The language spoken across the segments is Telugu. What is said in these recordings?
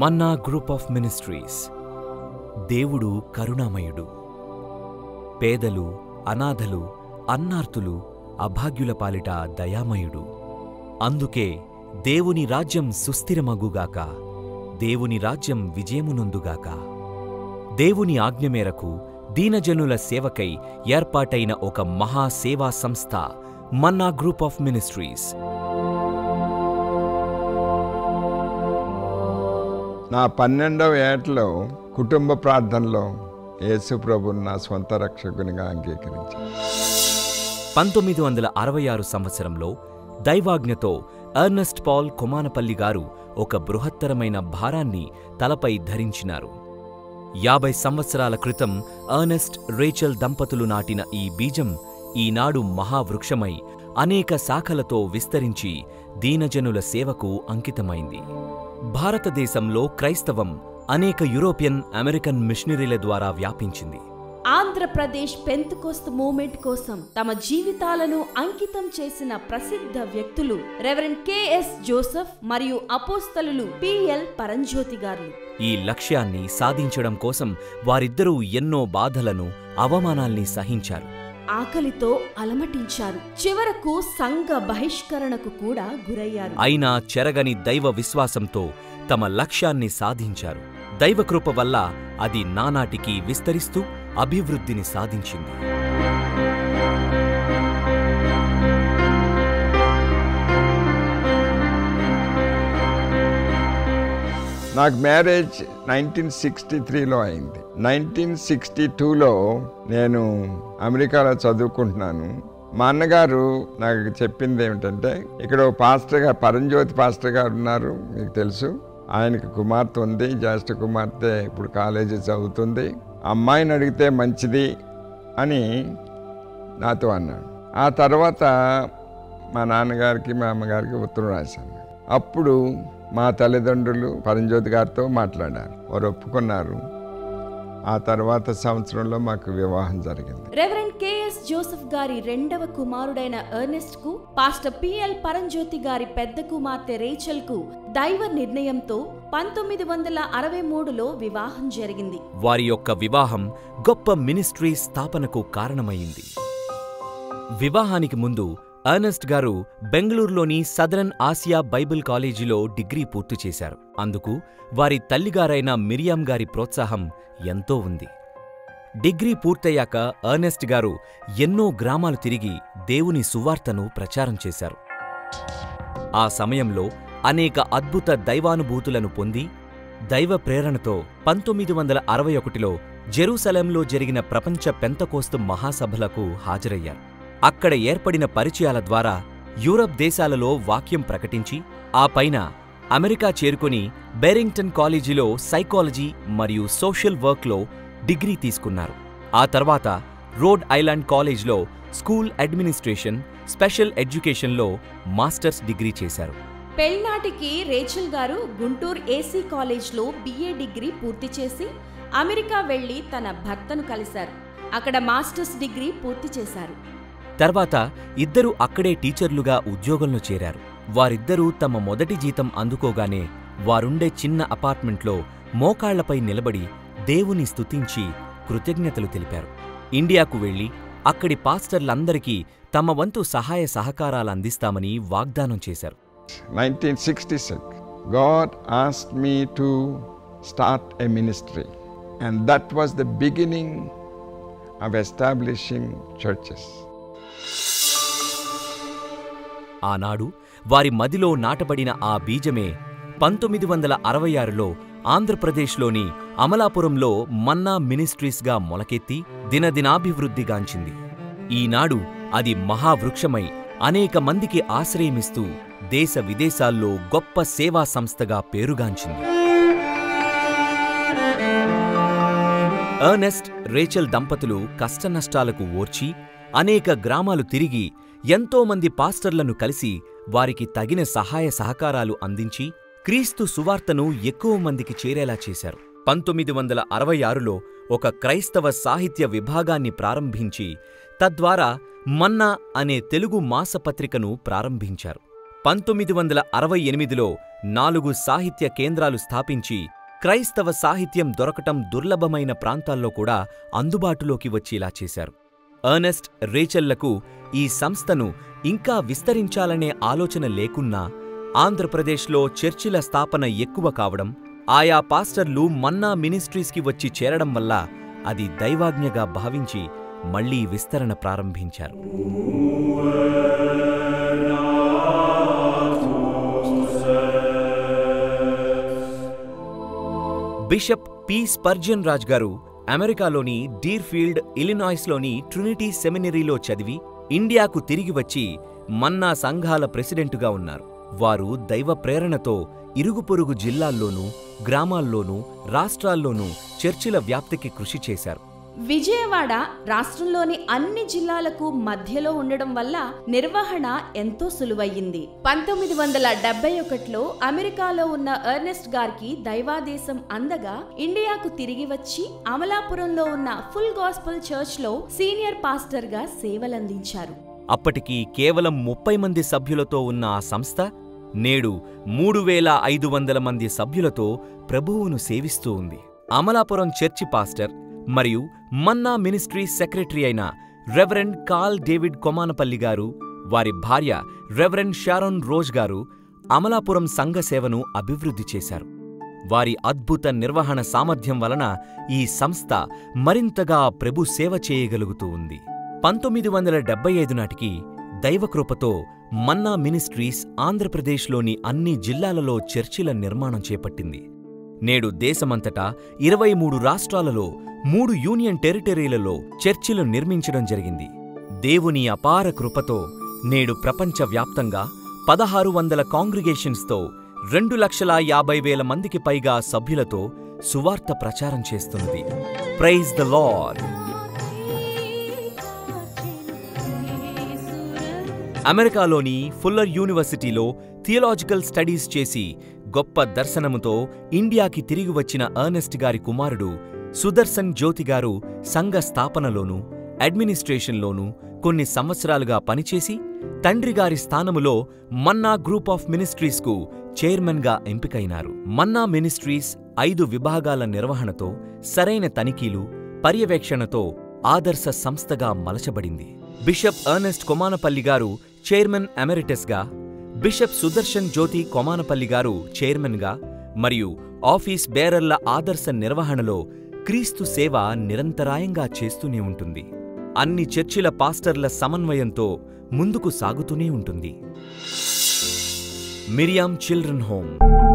మన్నా గ్రూప్ ఆఫ్ మినిస్ట్రీస్ దేవుడు కరుణామయుడు పేదలు అనాథలు అన్నార్తులు అభాగ్యుల పాలిట దయామయుడు అందుకే దేవుని రాజ్యం సుస్థిరమగుగాక దేవుని రాజ్యం విజయమునొందుగాక దేవుని ఆజ్ఞ మేరకు దీనజనుల సేవకై ఏర్పాటైన ఒక మహా సేవా సంస్థ మన్నా గ్రూప్ ఆఫ్ మినిస్ట్రీస్ నా పన్నెండవ ఏటలో కుటుంబ ప్రార్థనలో యేసు ప్రభుని నా స్వంత రక్షకునిగా అంగీకరించాను పంతొమ్మిది వందల అరవై ఆరు సంవత్సరంలో దైవాజ్ఞతో ఎర్నెస్ట్ పాల్ కొమానపల్లి గారు ఒక బృహత్తరమైన భారాన్ని తలపై ధరించినారు యాభై సంవత్సరాల క్రితం ఎర్నెస్ట్ రేచల్ దంపతులు నాటిన ఈ బీజం ఈనాడు మహావృక్షమై అనేక శాఖలతో విస్తరించి దీనజనుల సేవకు అంకితమైంది భారతదేశంలో క్రైస్తవం అనేక యూరోపియన్ అమెరికన్ మిషనరీల ద్వారా వ్యాపించింది ఆంధ్రప్రదేశ్ పెంతుకోస్త్ మూవ్మెంట్ కోసం తమ జీవితాలను అంకితం చేసిన ప్రసిద్ధ వ్యక్తులు రెవరెండ్ కెఎస్ జోసెఫ్ మరియు అపోస్తలులు పిఎల్ పరంజ్యోతి గారు ఈ లక్ష్యాన్ని సాధించడం కోసం వారిద్దరూ ఎన్నో బాధలను అవమానాల్ని సహించారు ఆకలితో అలమటించారు చివరకు సంఘ బహిష్కరణకు కూడా గురయ్యారు అయినా చెరగని దైవ విశ్వాసంతో తమ లక్ష్యాన్ని సాధించారు దైవకృప వల్ల అది నానాటికి విస్తరిస్తూ అభివృద్ధిని సాధించింది నాకు మ్యారేజ్ నైన్టీన్ సిక్స్టీ త్రీలో అయింది నైన్టీన్ సిక్స్టీ టూలో నేను అమెరికాలో చదువుకుంటున్నాను మా అన్నగారు నాకు చెప్పింది ఏమిటంటే ఇక్కడ ఓ పాస్టర్ గారు పరంజ్యోతి పాస్టర్ గారు ఉన్నారు మీకు తెలుసు ఆయనకి కుమార్తె ఉంది జ్యేష్ఠ కుమార్తె ఇప్పుడు కాలేజీ చదువుతుంది అమ్మాయిని అడిగితే మంచిది అని నాతో అన్నాడు ఆ తర్వాత మా నాన్నగారికి మా అమ్మగారికి ఉత్తరం రాశాను అప్పుడు మా తల్లిదండ్రులు పరంజ్యోతి గారితో మాట్లాడారు వారు ఒప్పుకున్నారు ఆ తర్వాత సంవత్సరంలో మాకు వివాహం జరిగింది రెవరెండ్ కెఎస్ జోసెఫ్ గారి రెండవ కుమారుడైన ఎర్నెస్ట్ కు పాస్టర్ పిఎల్ పరంజ్యోతి గారి పెద్ద కుమార్తె రేచల్ కు దైవ నిర్ణయంతో పంతొమ్మిది వందల అరవై మూడులో వివాహం జరిగింది వారి యొక్క వివాహం గొప్ప మినిస్ట్రీ స్థాపనకు కారణమైంది వివాహానికి ముందు ఎర్నెస్ట్ గారు బెంగళూరులోని సదరన్ ఆసియా బైబిల్ కాలేజీలో డిగ్రీ పూర్తి చేశారు అందుకు వారి తల్లిగారైన మిరియాం గారి ప్రోత్సాహం ఎంతో ఉంది డిగ్రీ పూర్తయ్యాక ఎర్నెస్ట్ గారు ఎన్నో గ్రామాలు తిరిగి దేవుని సువార్తను ప్రచారం చేశారు ఆ సమయంలో అనేక అద్భుత దైవానుభూతులను పొంది దైవ ప్రేరణతో పంతొమ్మిది వందల అరవై ఒకటిలో జెరూసలేంలో జరిగిన ప్రపంచ పెంతకోస్తు మహాసభలకు హాజరయ్యారు అక్కడ ఏర్పడిన పరిచయాల ద్వారా యూరప్ దేశాలలో వాక్యం ప్రకటించి ఆ పైన అమెరికా చేరుకొని బెరింగ్టన్ కాలేజీలో సైకాలజీ మరియు సోషల్ వర్క్లో డిగ్రీ తీసుకున్నారు ఆ తర్వాత రోడ్ ఐలాండ్ కాలేజ్లో స్కూల్ అడ్మినిస్ట్రేషన్ స్పెషల్ ఎడ్యుకేషన్లో మాస్టర్స్ డిగ్రీ చేశారు పెళ్నాటికి రేచల్ గారు గుంటూరు ఏసీ కాలేజ్లో బిఏ డిగ్రీ పూర్తి చేసి అమెరికా వెళ్లి తన భర్తను కలిశారు అక్కడ మాస్టర్స్ డిగ్రీ పూర్తి చేశారు తర్వాత ఇద్దరు అక్కడే టీచర్లుగా ఉద్యోగంలో చేరారు వారిద్దరూ తమ మొదటి జీతం అందుకోగానే వారుండే చిన్న అపార్ట్మెంట్లో మోకాళ్లపై నిలబడి దేవుని స్తుతించి కృతజ్ఞతలు తెలిపారు ఇండియాకు వెళ్లి అక్కడి పాస్టర్లందరికీ తమ వంతు సహాయ సహకారాలు అందిస్తామని వాగ్దానం చేశారు 1966, God asked me to start a ministry, and that was the beginning of establishing churches. ఆనాడు వారి మదిలో నాటబడిన ఆ బీజమే పంతొమ్మిది వందల అరవై ఆరులో ఆంధ్రప్రదేశ్లోని అమలాపురంలో మన్నా మినిస్ట్రీస్గా మొలకెత్తి దినదినాభివృద్ధిగాంచింది ఈనాడు అది మహావృక్షమై అనేక మందికి ఆశ్రయమిస్తూ దేశ విదేశాల్లో గొప్ప సేవా సంస్థగా పేరుగాంచింది ఎర్నెస్ట్ రేచల్ దంపతులు కష్టనష్టాలకు ఓర్చి అనేక గ్రామాలు తిరిగి ఎంతో మంది పాస్టర్లను కలిసి వారికి తగిన సహాయ సహకారాలు అందించి క్రీస్తు సువార్తను ఎక్కువ మందికి చేరేలా చేశారు పంతొమ్మిది వందల అరవై ఆరులో ఒక క్రైస్తవ సాహిత్య విభాగాన్ని ప్రారంభించి తద్వారా మన్నా అనే తెలుగు మాసపత్రికను ప్రారంభించారు పంతొమ్మిది వందల అరవై ఎనిమిదిలో నాలుగు సాహిత్య కేంద్రాలు స్థాపించి క్రైస్తవ సాహిత్యం దొరకటం దుర్లభమైన ప్రాంతాల్లో కూడా అందుబాటులోకి వచ్చేలా చేశారు ఎర్నెస్ట్ రేచెల్లకు ఈ సంస్థను ఇంకా విస్తరించాలనే ఆలోచన లేకున్నా ఆంధ్రప్రదేశ్లో చర్చిల స్థాపన ఎక్కువ కావడం ఆయా పాస్టర్లు మన్నా మినిస్ట్రీస్కి వచ్చి చేరడం వల్ల అది దైవాజ్ఞగా భావించి మళ్లీ విస్తరణ ప్రారంభించారు బిషప్ పి స్పర్జన్ రాజ్ గారు అమెరికాలోని డీర్ఫీల్డ్ ఇలినాయిస్లోని ట్రినిటీ సెమినరీలో చదివి ఇండియాకు తిరిగి వచ్చి మన్నా సంఘాల ప్రెసిడెంటుగా ఉన్నారు వారు దైవ ప్రేరణతో ఇరుగుపొరుగు జిల్లాల్లోనూ గ్రామాల్లోనూ రాష్ట్రాల్లోనూ చర్చిల వ్యాప్తికి కృషి చేశారు విజయవాడ రాష్ట్రంలోని అన్ని జిల్లాలకు మధ్యలో ఉండడం వల్ల నిర్వహణ ఎంతో సులువయ్యింది పంతొమ్మిది వందల డెబ్బై ఒకటిలో అమెరికాలో ఉన్న ఎర్నెస్ట్ గారికి దైవాదేశం అందగా ఇండియాకు తిరిగి వచ్చి అమలాపురంలో ఉన్న ఫుల్ గాస్పల్ చర్చ్ లో సీనియర్ పాస్టర్ గా సేవలందించారు అప్పటికి కేవలం ముప్పై మంది సభ్యులతో ఉన్న ఆ సంస్థ నేడు మూడు వేల ఐదు వందల మంది సభ్యులతో ప్రభువును సేవిస్తూ ఉంది అమలాపురం చర్చి పాస్టర్ మరియు మన్నా మినిస్ట్రీ సెక్రటరీ అయిన రెవరెండ్ కాల్ డేవిడ్ కొమానపల్లి గారు వారి భార్య రెవరెండ్ షారోన్ రోజ్ గారు అమలాపురం సంఘ సేవను అభివృద్ధి చేశారు వారి అద్భుత నిర్వహణ సామర్థ్యం వలన ఈ సంస్థ మరింతగా ప్రభు సేవ చేయగలుగుతూ ఉంది పంతొమ్మిది వందల డెబ్బై ఐదు నాటికి దైవకృపతో మన్నా మినిస్ట్రీస్ ఆంధ్రప్రదేశ్లోని అన్ని జిల్లాలలో చర్చిల నిర్మాణం చేపట్టింది నేడు దేశమంతటా ఇరవై మూడు రాష్ట్రాలలో మూడు యూనియన్ టెరిటరీలలో చర్చిలు నిర్మించడం జరిగింది దేవుని అపార కృపతో నేడు ప్రపంచవ్యాప్తంగా పదహారు వందల కాంగ్రిగేషన్స్తో రెండు లక్షల యాభై వేల మందికి పైగా సభ్యులతో సువార్త ప్రచారం చేస్తున్నది ప్రైజ్ ద లార్డ్ అమెరికాలోని ఫుల్లర్ యూనివర్సిటీలో థియలాజికల్ స్టడీస్ చేసి గొప్ప దర్శనముతో ఇండియాకి తిరిగి వచ్చిన ఎర్నెస్ట్ గారి కుమారుడు సుదర్శన్ జ్యోతి గారు సంఘ స్థాపనలోనూ అడ్మినిస్ట్రేషన్లోనూ కొన్ని సంవత్సరాలుగా పనిచేసి తండ్రి గారి స్థానములో మన్నా గ్రూప్ ఆఫ్ మినిస్ట్రీస్కు చైర్మన్గా ఎంపికైనారు మన్నా మినిస్ట్రీస్ ఐదు విభాగాల నిర్వహణతో సరైన తనిఖీలు పర్యవేక్షణతో ఆదర్శ సంస్థగా మలచబడింది బిషప్ ఎర్నెస్ట్ కొమానపల్లి గారు చైర్మన్ ఎమెరిటస్గా బిషప్ సుదర్శన్ జ్యోతి కొమానపల్లి గారు చైర్మన్గా మరియు ఆఫీస్ బేరర్ల ఆదర్శ నిర్వహణలో క్రీస్తు సేవ నిరంతరాయంగా చేస్తూనే ఉంటుంది అన్ని చర్చిల పాస్టర్ల సమన్వయంతో ముందుకు సాగుతూనే ఉంటుంది మిరియాం చిల్డ్రన్ హోమ్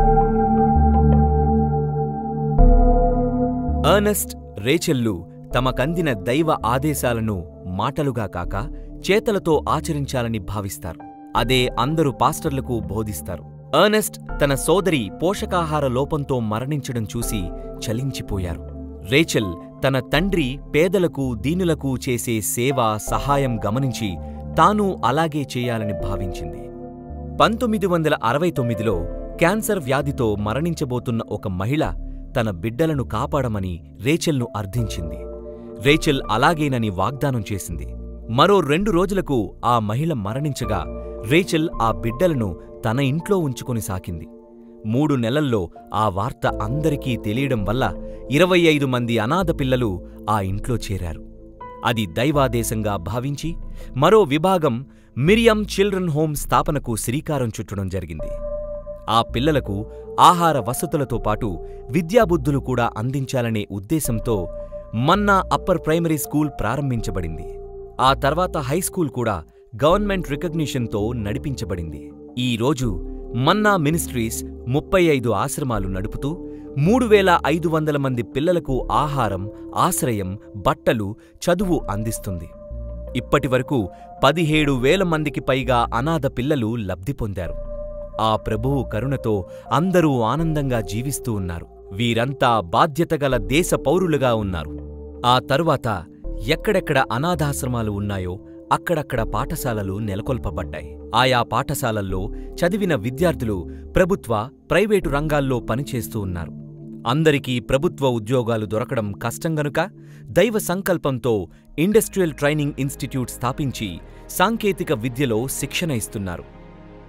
ఎర్నెస్ట్ రేచెల్లు తమకందిన దైవ ఆదేశాలను మాటలుగా కాక చేతలతో ఆచరించాలని భావిస్తారు అదే అందరూ పాస్టర్లకు బోధిస్తారు ఎర్నెస్ట్ తన సోదరి పోషకాహార లోపంతో మరణించడం చూసి చలించిపోయారు రేచెల్ తన తండ్రి పేదలకు దీనులకు చేసే సేవ సహాయం గమనించి తాను అలాగే చేయాలని భావించింది పంతొమ్మిది వందల అరవై తొమ్మిదిలో క్యాన్సర్ వ్యాధితో మరణించబోతున్న ఒక మహిళ తన బిడ్డలను కాపాడమని రేచెల్ను అర్థించింది రేచెల్ అలాగేనని వాగ్దానం చేసింది మరో రెండు రోజులకు ఆ మహిళ మరణించగా రేచెల్ ఆ బిడ్డలను తన ఇంట్లో ఉంచుకొని సాకింది మూడు నెలల్లో ఆ వార్త అందరికీ తెలియడం వల్ల ఇరవై ఐదు మంది అనాథ పిల్లలు ఆ ఇంట్లో చేరారు అది దైవాదేశంగా భావించి మరో విభాగం మిరియం చిల్డ్రన్ హోమ్ స్థాపనకు శ్రీకారం చుట్టడం జరిగింది ఆ పిల్లలకు ఆహార వసతులతో పాటు విద్యాబుద్ధులు కూడా అందించాలనే ఉద్దేశంతో మన్నా అప్పర్ ప్రైమరీ స్కూల్ ప్రారంభించబడింది ఆ తర్వాత హైస్కూల్ కూడా గవర్నమెంట్ రికగ్నిషన్తో నడిపించబడింది ఈ రోజు మన్నా మినిస్ట్రీస్ ముప్పై ఐదు ఆశ్రమాలు నడుపుతూ మూడు వేల ఐదు వందల మంది పిల్లలకు ఆహారం ఆశ్రయం బట్టలు చదువు అందిస్తుంది ఇప్పటివరకు పదిహేడు వేల మందికి పైగా అనాథ పిల్లలు లబ్ధి పొందారు ఆ ప్రభువు కరుణతో అందరూ ఆనందంగా జీవిస్తూ ఉన్నారు వీరంతా బాధ్యతగల దేశ పౌరులుగా ఉన్నారు ఆ తరువాత ఎక్కడెక్కడ అనాథాశ్రమాలు ఉన్నాయో అక్కడక్కడ పాఠశాలలు నెలకొల్పబడ్డాయి ఆయా పాఠశాలల్లో చదివిన విద్యార్థులు ప్రభుత్వ ప్రైవేటు రంగాల్లో పనిచేస్తూ ఉన్నారు అందరికీ ప్రభుత్వ ఉద్యోగాలు దొరకడం కష్టం గనుక దైవ సంకల్పంతో ఇండస్ట్రియల్ ట్రైనింగ్ ఇన్స్టిట్యూట్ స్థాపించి సాంకేతిక విద్యలో శిక్షణ ఇస్తున్నారు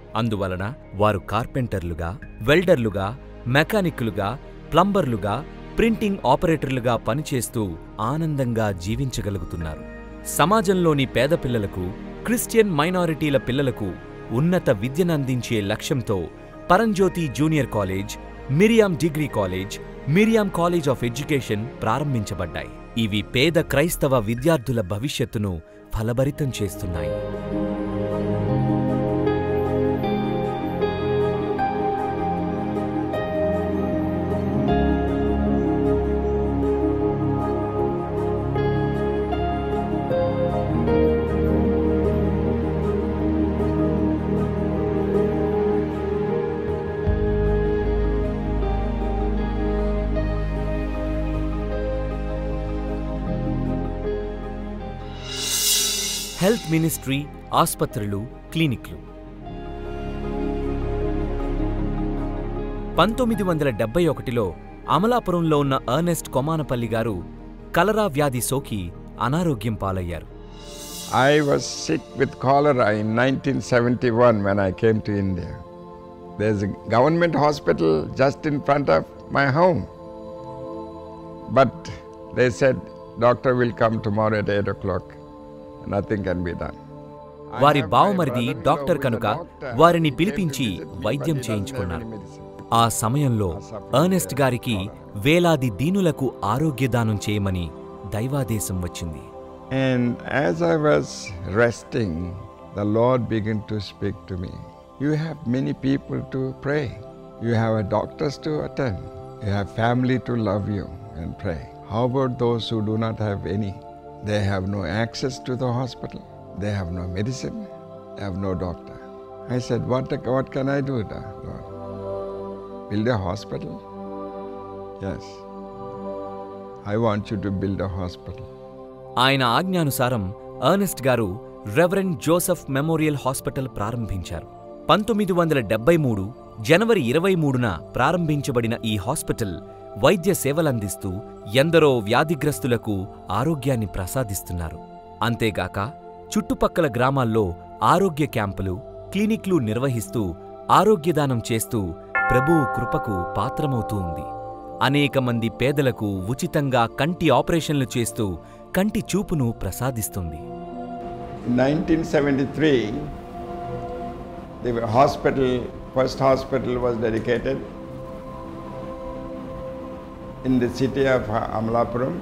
అందువలన వారు కార్పెంటర్లుగా వెల్డర్లుగా మెకానిక్కులుగా ప్లంబర్లుగా ప్రింటింగ్ ఆపరేటర్లుగా పనిచేస్తూ ఆనందంగా జీవించగలుగుతున్నారు సమాజంలోని పేద పిల్లలకు క్రిస్టియన్ మైనారిటీల పిల్లలకు ఉన్నత విద్యనందించే లక్ష్యంతో Paramjyothi junior college Miriam degree college Miriam college of education ప్రారంభించబడ్డాయి ఇవి పేద క్రైస్తవ విద్యార్థుల భవిష్యత్తును ఫలభరితం చేస్తున్నాయి హెల్త్ మినిస్ట్రీ ఆస్పత్రులు క్లినిక్లు పంతొమ్మిది వందల డెబ్బై ఒకటిలో అమలాపురంలో ఉన్న అర్నెస్ట్ కొమానపల్లి గారు కలరా వ్యాధి సోకి అనారోగ్యం పాలయ్యారు I was sick with cholera in 1971 when I came to India. There's a government hospital just in front of my home. But they said, doctor will come tomorrow at 8 o'clock. Nothing can be done. I వారి have my బావమరిది brother-in-law doctor who is a కనుక doctor. వారిని He came to పిలిపించి visit me, but వైద్యం he doesn't have చేయించుకున్నారు any medicine. ఆ సమయంలో అర్నెస్ట్ గారికి వేలాది దీనులకు ఆరోగ్యదానం చేయమని దైవాదేశం వచ్చింది And as I was resting, the Lord began to speak to me. You have many people to pray. You have a doctors to attend. You have family to love you and pray. How about those who do not have any? They have no access to the hospital. They have no medicine. They have no doctor. I said, What, what can I do, da- Lord? Build a hospital? Yes. I want you to build a hospital. ఆయన ఆజ్ఞానుసారం అర్నెస్ట్ గారు రెవరెండ్ జోసెఫ్ మెమోరియల్ హాస్పిటల్ ప్రారంభించారు పంతొమ్మిది వందల డెబ్బై మూడు జనవరి ఇరవై మూడున ప్రారంభించబడిన ఈ హాస్పిటల్ వైద్య సేవలందిస్తూ ఎందరో వ్యాధిగ్రస్తులకు ఆరోగ్యాన్ని ప్రసాదిస్తున్నారు అంతేగాక చుట్టుపక్కల గ్రామాల్లో ఆరోగ్య క్యాంపులు క్లినిక్లు నిర్వహిస్తూ ఆరోగ్యదానం చేస్తూ ప్రభువు కృపకు పాత్రమవుతూ ఉంది అనేక మంది పేదలకు ఉచితంగా కంటి ఆపరేషన్లు చేస్తూ కంటి చూపును ప్రసాదిస్తుంది In 1973, the hospital, first hospital was dedicated in the city of Amalapuram.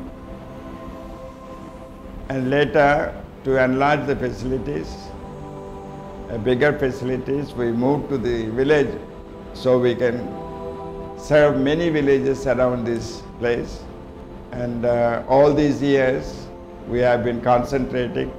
And later, to enlarge the facilities, a bigger facilities, we moved to the village so we can serve many villages around this place. And uh, all these years, we have been concentrating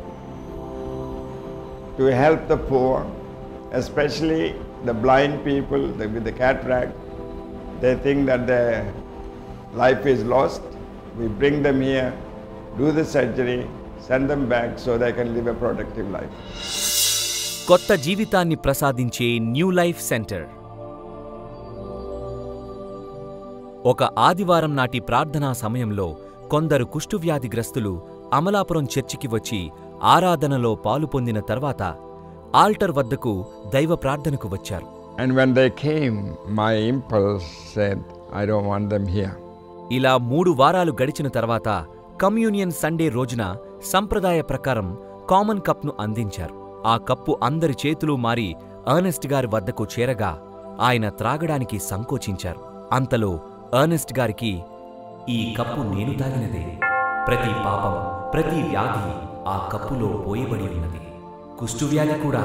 to help the poor, especially the blind people the, with the cataract. They think that their life is lost. We bring them here, do the surgery, send them back so they can live a productive life. కొత్త జీవితాన్ని ప్రసాదించే న్యూ లైఫ్ సెంటర్ ఒక ఆదివారం నాటి ప్రార్థనా సమయంలో కొందరు కుష్ఠువ్యాధిగ్రస్తులు అమలాపురం చర్చికి వచ్చి ఆరాధనలో పాలు పొందిన తర్వాత ఆల్టర్ వద్దకు దైవ ప్రార్థనకు వచ్చారు And when they came, my impulse said, I don't want them here. ఇలా మూడు వారాలు గడిచిన తర్వాత కమ్యూనియన్ సండే రోజున సంప్రదాయ ప్రకారం కామన్ కప్ను అందించారు ఆ కప్పు అందరి చేతులు మారి అర్నెస్ట్ గారి వద్దకు చేరగా ఆయన త్రాగడానికి సంకోచించారు అంతలో అర్నెస్ట్ గారికి ఈ కప్పు నేను తాగినదే ప్రతి పాపం ప్రతి వ్యాధి ఆ కప్పులో పోయబడి ఉన్నది కుష్ఠువ్యాధి కూడా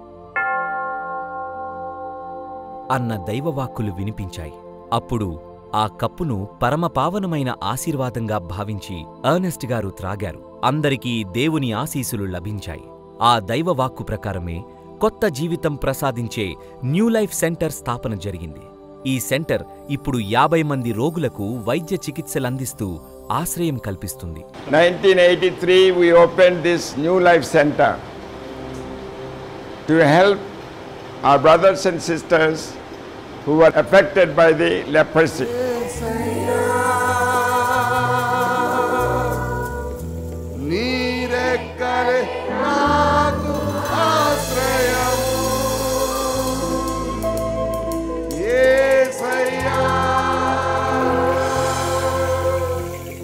అన్న దైవవాక్కులు వినిపించాయి అప్పుడు ఆ కప్పును పరమపావనమైన ఆశీర్వాదంగా భావించి అర్నెస్ట్ గారు త్రాగారు అందరికీ దేవుని ఆశీసులు లభించాయి ఆ దైవవాక్కు ప్రకారమే కొత్త జీవితం ప్రసాదించే న్యూ లైఫ్ సెంటర్ స్థాపన జరిగింది ఈ సెంటర్ ఇప్పుడు యాభై మంది రోగులకు వైద్య చికిత్సలందిస్తూ ఆశ్రయం కల్పిస్తుంది 1983, we opened this New Life Center to help our brothers and sisters who were affected by the leprosy. నీరెక్కరే నాకు ఆశ్రయము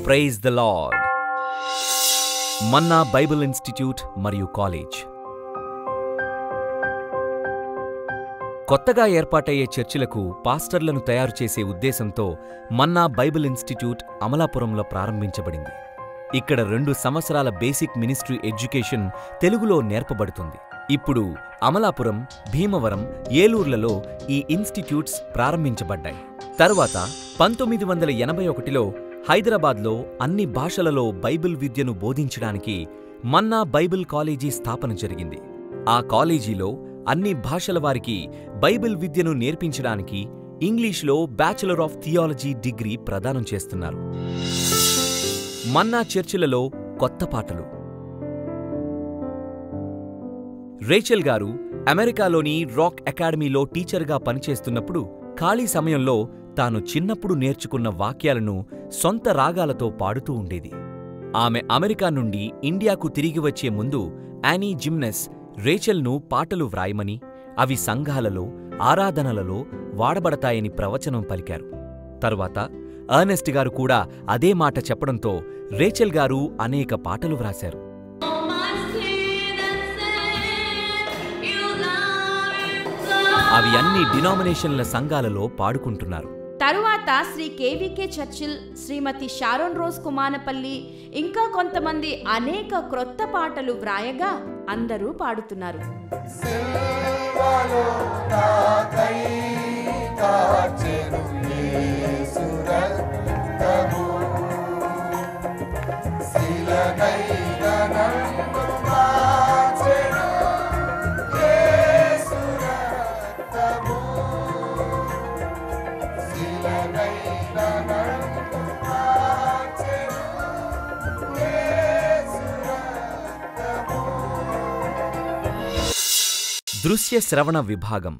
praise the lord Manna Bible institute మరియు కాలేజ్ కొత్తగా ఏర్పాటయ్యే చర్చిలకు పాస్టర్లను తయారు చేసే ఉద్దేశంతో మన్నా బైబిల్ ఇన్స్టిట్యూట్ అమలాపురంలో ప్రారంభించబడింది ఇక్కడ రెండు సంవత్సరాల బేసిక్ మినిస్ట్రీ ఎడ్యుకేషన్ తెలుగులో నేర్పబడుతుంది ఇప్పుడు అమలాపురం భీమవరం ఏలూర్లలో ఈ ఇన్స్టిట్యూట్స్ ప్రారంభించబడ్డాయి తరువాత పంతొమ్మిది వందల ఎనభై ఒకటిలో హైదరాబాద్లో అన్ని భాషలలో బైబిల్ విద్యను బోధించడానికి మన్నా బైబిల్ కాలేజీ స్థాపన జరిగింది ఆ కాలేజీలో అన్ని భాషల వారికి బైబిల్ విద్యను నేర్పించడానికి ఇంగ్లీష్లో బ్యాచిలర్ ఆఫ్ థియాలజీ డిగ్రీ ప్రదానం చేస్తున్నారు మన్నా చర్చిలలో కొత్త పాటలు రేచల్ గారు అమెరికాలోని రాక్ అకాడమీలో టీచర్గా పనిచేస్తున్నప్పుడు ఖాళీ సమయంలో తాను చిన్నప్పుడు నేర్చుకున్న వాక్యాలను సొంత రాగాలతో పాడుతూ ఉండేది ఆమె అమెరికా నుండి ఇండియాకు తిరిగి వచ్చే ముందు యానీ జిమ్నెస్ రేచల్ను పాటలు వ్రాయమని అవి సంఘాలలో ఆరాధనలలో వాడబడతాయని ప్రవచనం పలికారు తరువాత అర్నెస్ట్ గారు కూడా అదే మాట చెప్పడంతో రేచల్ గారు అనేక పాటలు వ్రాశారు అవి అన్ని డినామినేషన్ల సంఘాలలో పాడుకుంటున్నారు తరువాత Shri KVK Churchill Shrimati Sharon Rose Kumanapalli ఇంకా కొంతమంది అనేక క్రొత్త పాటలు వ్రాయగా అందరూ పాడుతున్నారు దృశ్య శ్రవణ విభాగం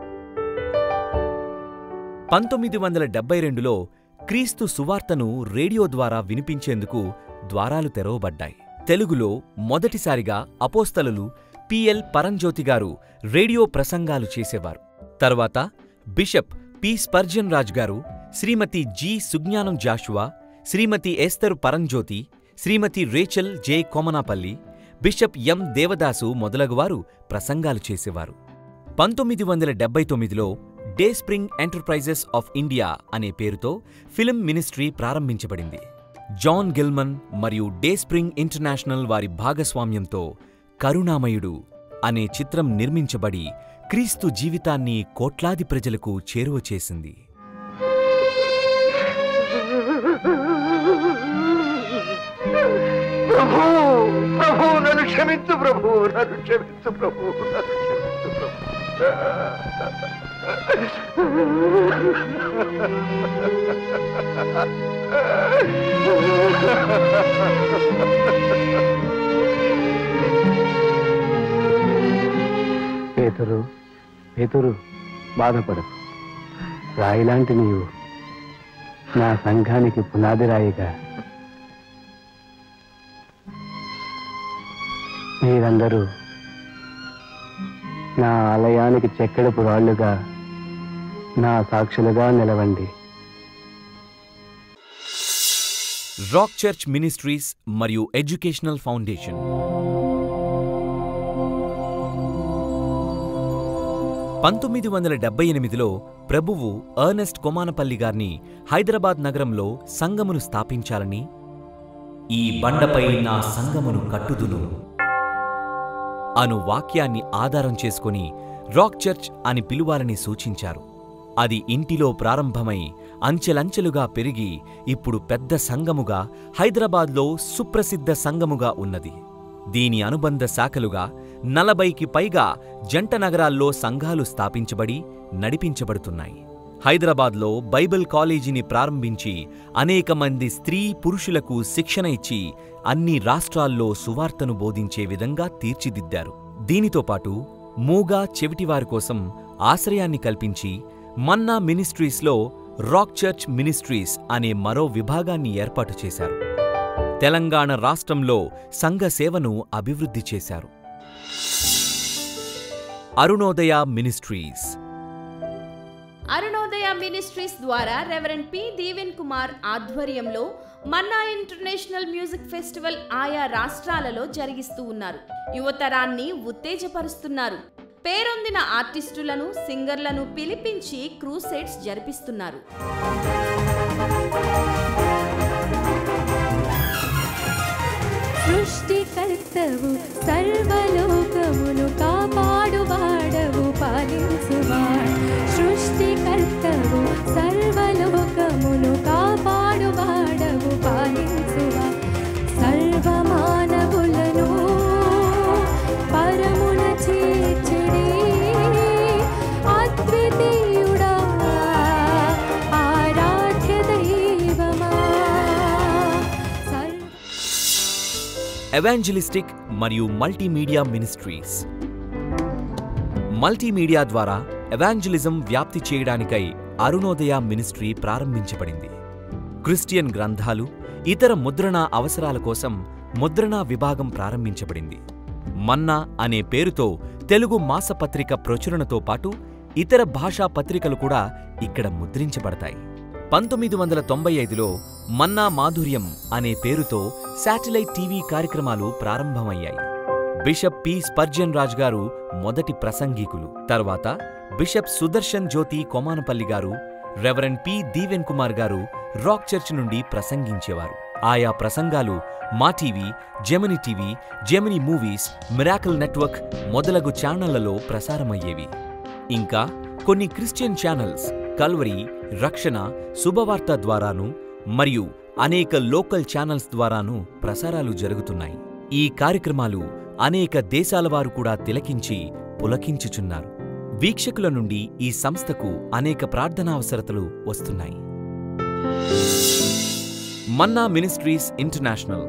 పంతొమ్మిది వందల డెబ్బై రెండులో క్రీస్తు సువార్తను రేడియో ద్వారా వినిపించేందుకు ద్వారాలు తెరవబడ్డాయి తెలుగులో మొదటిసారిగా అపోస్తలులు పిఎల్ పరంజ్యోతి గారు రేడియో ప్రసంగాలు చేసేవారు తర్వాత బిషప్ పి స్పర్జన్ రాజ్ గారు Shrimati G Sujnanam Joshua Shrimati Esther Paramjyothi Shrimati Rachel J Komanapalli bishop M Devadasu మొదలగువారు ప్రసంగాలు చేసేవారు పంతొమ్మిది వందల డెబ్బై తొమ్మిదిలో Dayspring enterprises of India అనే పేరుతో ఫిలిం మినిస్ట్రీ ప్రారంభించబడింది జాన్ గిల్మన్ మరియు డే స్ప్రింగ్ ఇంటర్నేషనల్ వారి భాగస్వామ్యంతో కరుణామయుడు అనే చిత్రం నిర్మించబడి క్రీస్తు జీవితాన్ని కోట్లాది ప్రజలకు చేరువ చేసింది ప్రభు ప్రభు నన్ను క్షమించు ప్రభు నన్ను క్షమించు ప్రభు నన్ను క్షమించు ప్రభు పేతురు పేతురు బాధపడు రాయిలాంటి నీవు నా సంఘానికి పునాది రాయిగా మీరందరూ నా ఆలయానికి చెక్కడపు రాళ్లుగా నా సాక్షులుగా నిలవండి రాక్ చర్చ్ మినిస్ట్రీస్ మరియు ఎడ్యుకేషనల్ ఫౌండేషన్ పంతొమ్మిది వందల డెబ్బై ఎనిమిదిలో ప్రభువు అర్నెస్ట్ కొమానపల్లి గారిని హైదరాబాద్ నగరంలో సంగమును స్థాపించాలని ఈ బండపై నా సంగమును కట్టుదును అను వాక్యాన్ని ఆధారం చేసుకుని రాక్ చర్చ్ అని పిలువాలని సూచించారు అది ఇంటిలో ప్రారంభమై అంచెలంచెలుగా పెరిగి ఇప్పుడు పెద్ద సంఘముగా హైదరాబాద్లో సుప్రసిద్ధ సంఘముగా ఉన్నది దీని అనుబంధ శాఖలుగా నలభైకి పైగా జంట నగరాల్లో సంఘాలు స్థాపించబడి నడిపించబడుతున్నాయి హైదరాబాద్లో బైబిల్ కాలేజీని ప్రారంభించి అనేక మంది స్త్రీ పురుషులకు శిక్షణ ఇచ్చి అన్ని రాష్ట్రాల్లో సువార్తను బోధించే విధంగా తీర్చిదిద్దారు దీనితో పాటు మూగా చెవిటివారి కోసం ఆశ్రయాన్ని కల్పించి మన్నా మినిస్ట్రీస్లో రాక్ చర్చ్ మినిస్ట్రీస్ అనే మరో విభాగాన్ని ఏర్పాటు చేశారు తెలంగాణ రాష్ట్రంలో సంఘ సేవను అభివృద్ధి చేశారు అరుణోదయ మినిస్ట్రీస్ అరుణోదయ మినిస్ట్రీస్ ద్వారా రెవరెండ్ పి దీవెన్ కుమార్ ఆధ్వర్యంలో మన్నా ఇంటర్నేషనల్ మ్యూజిక్ ఫెస్టివల్ ఆయా రాష్ట్రాలలో జరిగిస్తూ ఉన్నారు యువతరాన్ని ఉత్తేజపరుస్తున్నారు పేరొందిన ఆర్టిస్టులను సింగర్లను పిలిపించి క్రూసైడ్స్ జరిపిస్తున్నారు సృష్టికర్తవు సర్వలోకమును కాపాడువాడవు పాలించువాడు సృష్టికర్తవు సర్వలోకమును కాపాడువాడవు పాలించువా సర్వమానవులను పరమున చేర్చడే అద్వితీయుడా ఆరాధ్య దైవమా సర్వ ఎవాంజలిస్టిక్ మరియు మల్టీమీడియా మినిస్ట్రీస్ మల్టీమీడియా ద్వారా ఎవాంజలిజం వ్యాప్తి చేయడానికై అరుణోదయ మినిస్ట్రీ ప్రారంభించబడింది క్రిస్టియన్ గ్రంథాలు ఇతర ముద్రణా అవసరాల కోసం ముద్రణా విభాగం ప్రారంభించబడింది మన్నా అనే పేరుతో తెలుగు మాసపత్రిక ప్రచురణతో పాటు ఇతర భాషా పత్రికలు కూడా ఇక్కడ ముద్రించబడతాయి పంతొమ్మిది వందల తొంభై ఐదులో మన్నా మాధుర్యం అనే పేరుతో శాటిలైట్ టీవీ కార్యక్రమాలు ప్రారంభమయ్యాయి బిషప్ పి స్పర్జన్ రాజ్ గారు మొదటి ప్రసంగికులు తర్వాత బిషప్ సుదర్శన్ జ్యోతి కొమానపల్లి గారు రెవరెండ్ పి దీవెన్ కుమార్ గారు రాక్ చర్చ్ నుండి ప్రసంగించేవారు ఆయా ప్రసంగాలు Maa TV Gemini TV Gemini movies miracle network మొదలగు ఛానళ్లలో ప్రసారమయ్యేవి ఇంకా కొన్ని క్రిస్టియన్ ఛానల్స్ కల్వరి రక్షణ శుభవార్త ద్వారాను మరియు అనేక లోకల్ ఛానల్స్ ద్వారాను ప్రసారాలు జరుగుతున్నాయి ఈ కార్యక్రమాలు అనేక దేశాల వారు కూడా తిలకించి పులకించుచున్నారు వీక్షకుల నుండి ఈ సంస్థకు అనేక ప్రార్థనావసరతలు వస్తున్నాయి మన్నా మినిస్ట్రీస్ ఇంటర్నేషనల్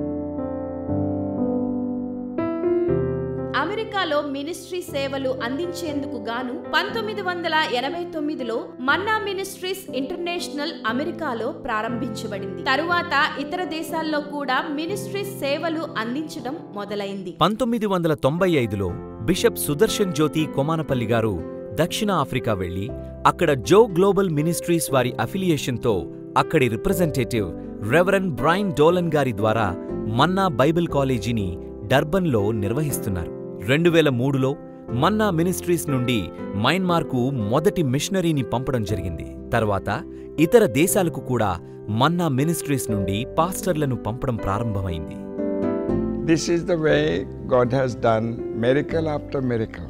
అమెరికాలో మినిస్ట్రీ సేవలు అందించేందుకు గాను పంతొమ్మిది వందల ఎనభై తొమ్మిదిలో మన్నా మినిస్ట్రీస్ ఇంటర్నేషనల్ అమెరికాలో ప్రారంభించబడింది తరువాత ఇతర దేశాల్లో కూడా మినిస్ట్రీస్ సేవలు అందించడం మొదలైంది పంతొమ్మిది వందల తొంభై ఐదులో బిషప్ సుదర్శన్ జ్యోతి కొమానపల్లి గారు దక్షిణ ఆఫ్రికా వెళ్లి అక్కడ జో గ్లోబల్ మినిస్ట్రీస్ వారి అఫిలియేషన్తో అక్కడి రిప్రజెంటేటివ్ రెవరెన్ బ్రైన్ డోలన్ గారి ద్వారా మన్నా బైబిల్ కాలేజీని డర్బన్లో నిర్వహిస్తున్నారు రెండు వేల మూడులో మన్నా మినిస్ట్రీస్ నుండి మయన్మార్కు మొదటి మిషనరీని పంపడం జరిగింది తర్వాత ఇతర దేశాలకు కూడా మన్నా మినిస్ట్రీస్ నుండి పాస్టర్లను పంపడం ప్రారంభమైంది This is the way God has done miracle after miracle.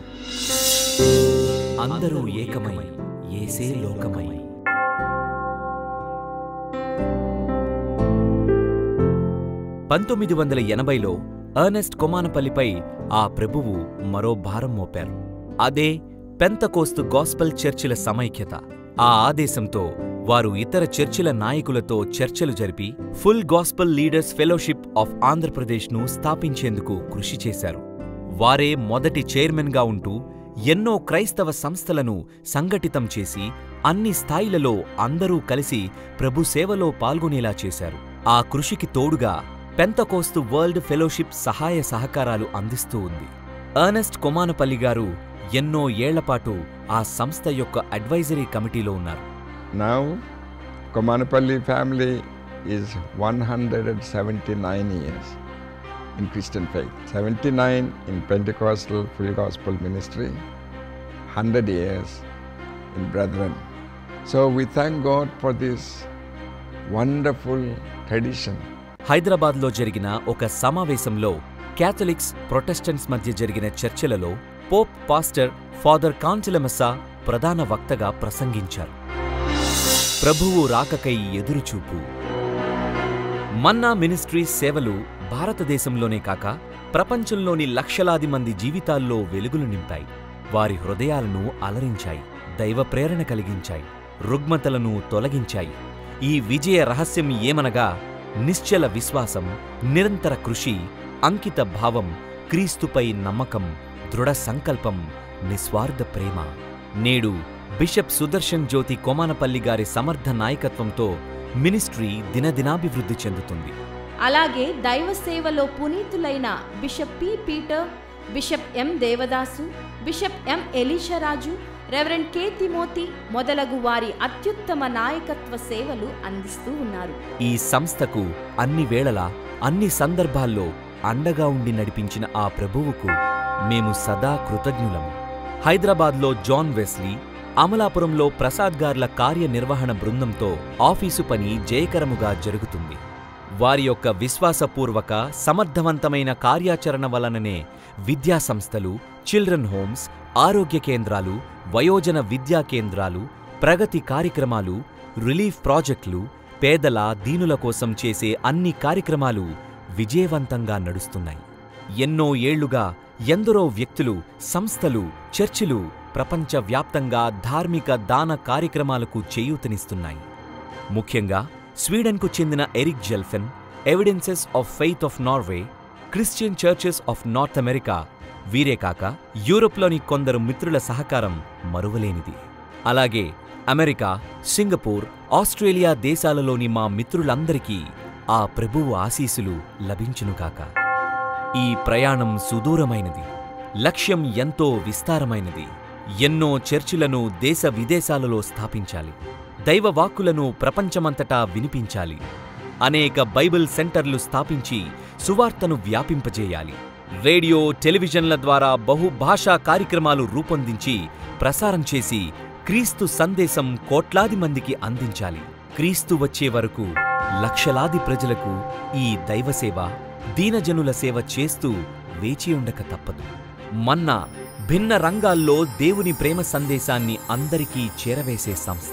అందరూ ఏకమై ఏసే లోకమై పంతొమ్మిది వందల ఎనభైలో ఎర్నెస్ట్ కొమానపల్లిపై ఆ ప్రభువు మరో భారం మోపారు అదే పెంతకోస్తు గాస్పల్ చర్చిల సమైక్యత ఆ ఆదేశంతో వారు ఇతర చర్చిల నాయకులతో చర్చలు జరిపి full gospel leaders fellowship of ఆంధ్రప్రదేశ్ను స్థాపించేందుకు కృషి చేశారు వారే మొదటి చైర్మన్గా ఉంటూ ఎన్నో క్రైస్తవ సంస్థలను సంఘటితం చేసి అన్ని స్థాయిలలో అందరూ కలిసి ప్రభు సేవలో పాల్గొనేలా చేశారు ఆ కృషికి తోడుగా పెంతకోస్తు వరల్డ్ ఫెలోషిప్ సహాయ సహకారాలు అందిస్తూ ఉంది ఎర్నెస్ట్ కొమానపల్లి గారు ఎన్నో ఏళ్లపాటు ఆ సంస్థ యొక్క అడ్వైజరీ కమిటీలో ఉన్నారు Now, Komanapalli family is 179 years in Christian faith, 79 in Pentecostal Full Gospel Ministry, 100 years in Brethren. So we thank God for this wonderful tradition. హైదరాబాద్లో జరిగిన ఒక సమావేశంలో క్యాథలిక్స్ ప్రొటెస్టెంట్స్ మధ్య జరిగిన చర్చలలో పోప్ పాస్టర్ ఫాదర్ కాంటిలమెస్సా ప్రధాన వక్తగా ప్రసంగించారు ప్రభువు రాకకై ఎదురుచూపు మన్నా మినిస్ట్రీస్ సేవలు భారతదేశంలోనే కాక ప్రపంచంలోని లక్షలాది మంది జీవితాల్లో వెలుగులు నింపాయి వారి హృదయాలను అలరించాయి దైవ ప్రేరణ కలిగించాయి రుగ్మతలను తొలగించాయి ఈ విజయ రహస్యం ఏమనగా నిశ్చల విశ్వాసం నిరంతర కృషి అంకిత భావం క్రీస్తుపై నమ్మకం దృఢ సంకల్పం నిస్వార్థ ప్రేమ నేడు బిషప్ సుదర్శన్ జ్యోతి కొమానపల్లి గారి సమర్థ నాయకత్వంతో మినిస్ట్రీ దినదినాభివృద్ధి చెందుతుంది అలాగే దైవ సేవలో పునీతులైన bishop P Peter bishop M Devadasu bishop M Elisharaju reverend K Timothy మొదలగు వారి అత్యుత్తమ నాయకత్వ సేవలు అందిస్తూ ఉన్నారు ఈ సంస్థకు అన్ని వేళలా అన్ని సందర్భాల్లో అండగా ఉండి నడిపించిన ఆ ప్రభువుకు మేము సదా కృతజ్ఞులము హైదరాబాద్లో జాన్ వెస్లీ అమలాపురంలో ప్రసాద్ గార్ల కార్యనిర్వహణ బృందంతో ఆఫీసు పని జయకరముగా జరుగుతుంది వారి యొక్క విశ్వాసపూర్వక సమర్థవంతమైన కార్యాచరణ వలననే విద్యా సంస్థలు చిల్డ్రన్ హోమ్స్ ఆరోగ్య కేంద్రాలు వయోజన విద్యా కేంద్రాలు ప్రగతి కార్యక్రమాలు రిలీఫ్ ప్రాజెక్టులు పేదల దీనుల కోసం చేసే అన్ని కార్యక్రమాలు విజయవంతంగా నడుస్తున్నాయి ఎన్నో ఏళ్లుగా ఎందరో వ్యక్తులు సంస్థలు చర్చిలు ప్రపంచవ్యాప్తంగా ధార్మిక దాన కార్యక్రమాలకు చేయూతనిస్తున్నాయి ముఖ్యంగా స్వీడన్కు చెందిన Erik Jelfen evidences of faith of Norway Christian churches of North America వీరే కాక యూరోప్లోని కొందరు మిత్రుల సహకారం మరువలేనిది అలాగే అమెరికా సింగపూర్ ఆస్ట్రేలియా దేశాలలోని మా మిత్రులందరికీ ఆ ప్రభువు ఆశీసులు లభించునుగాక ఈ ప్రయాణం సుదూరమైనది లక్ష్యం ఎంతో విస్తారమైనది ఎన్నో చర్చిలను దేశ విదేశాలలో స్థాపించాలి దైవ వాక్కులను ప్రపంచమంతటా వినిపించాలి అనేక బైబిల్ సెంటర్లు స్థాపించి సువార్తను వ్యాపింపజేయాలి రేడియో టెలివిజన్ల ద్వారా బహుభాషా కార్యక్రమాలు రూపొందించి ప్రసారం చేసి క్రీస్తు సందేశం కోట్లాది మందికి అందించాలి క్రీస్తు వచ్చే వరకు లక్షలాది ప్రజలకు ఈ దైవసేవ దీనజనుల సేవ చేస్తూ వేచి ఉండక తప్పదు మన్నా భిన్న రంగాల్లో దేవుని ప్రేమ సందేశాన్ని అందరికీ చేరవేసే సంస్థ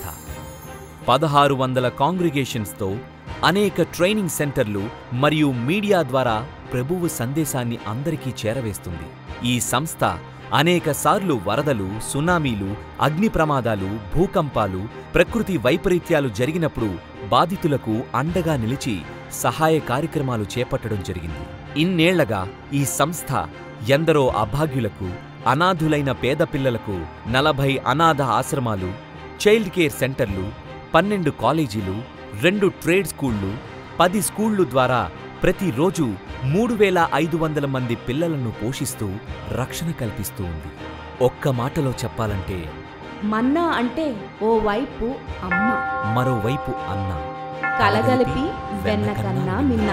పదహారు వందల కాంగ్రిగేషన్స్తో అనేక ట్రైనింగ్ సెంటర్లు మరియు మీడియా ద్వారా ప్రభువు సందేశాన్ని అందరికీ చేరవేస్తుంది ఈ సంస్థ అనేక సార్లు వరదలు సునామీలు అగ్ని ప్రమాదాలు భూకంపాలు ప్రకృతి వైపరీత్యాలు జరిగినప్పుడు బాధితులకు అండగా నిలిచి సహాయ కార్యక్రమాలు చేపట్టడం జరిగింది ఇన్నేళ్లగా ఈ సంస్థ ఎందరో అభాగ్యులకు అనాథులైన పేద పిల్లలకు నలభై అనాథ ఆశ్రమాలు చైల్డ్ కేర్ సెంటర్లు పన్నెండు కాలేజీలు రెండు ట్రేడ్ స్కూళ్లు పది స్కూళ్లు ద్వారా ప్రతిరోజు మూడు వేల ఐదు వందల మంది పిల్లలను పోషిస్తూ రక్షణ కల్పిస్తూ ఉంది ఒక్క మాటలో చెప్పాలంటే మన్నా అంటే ఓ వైపు అమ్మ మరోవైపు అన్న కలగలిపి వెన్న కన్నా మిన్న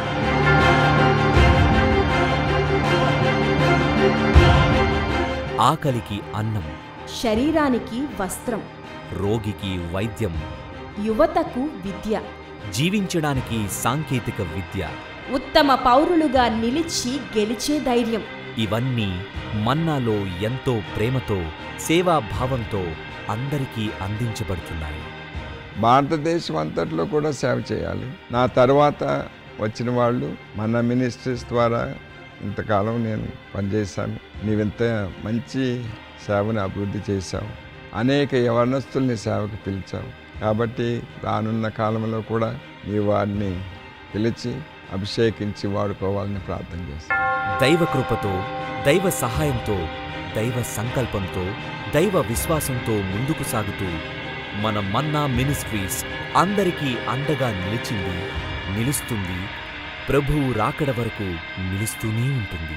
ఆకలికి అన్నం శరీరానికి వస్త్రం రోగికి వైద్యం యువతకు విద్య జీవించడానికి సాంకేతిక విద్య ఉత్తమ పౌరులుగా నిలిచి గెలిచే ధైర్యం ఇవన్నీ మన్నాలో ఎంతో ప్రేమతో సేవాభావంతో అందరికీ అందించబడుతున్నాయి భారతదేశం అంతట్లో కూడా సేవ చేయాలి నా తర్వాత వచ్చిన వాళ్ళు మన మినిస్ట్రీస్ ద్వారా ఇంతకాలం నేను పనిచేశాను నీవింత మంచి సేవను అభివృద్ధి చేశావు అనేక యవనస్తుల్ని సేవకు పిలిచావు కాబట్టి రానున్న కాలంలో కూడా నీ వారిని పిలిచి అభిషేకించి వాడుకోవాలని ప్రార్థన చేస్తాను దైవ కృపతో దైవ సహాయంతో దైవ సంకల్పంతో దైవ విశ్వాసంతో ముందుకు సాగుతూ మన మన్నా మినిస్ట్రీస్ అందరికీ అండగా నిలిచింది నిలుస్తుంది ప్రభువు రాకడ వరకు నిలుస్తూనే ఉంటుంది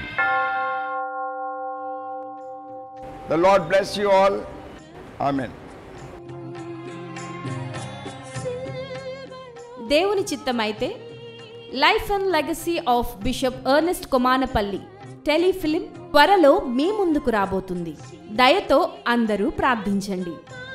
the lord bless you all amen దేవుని చిత్తమైతే life and legacy of bishop Ernest Komanapalli telefilm త్వరలో మీ ముందుకు రాబోతుంది దయతో అందరూ ప్రార్థించండి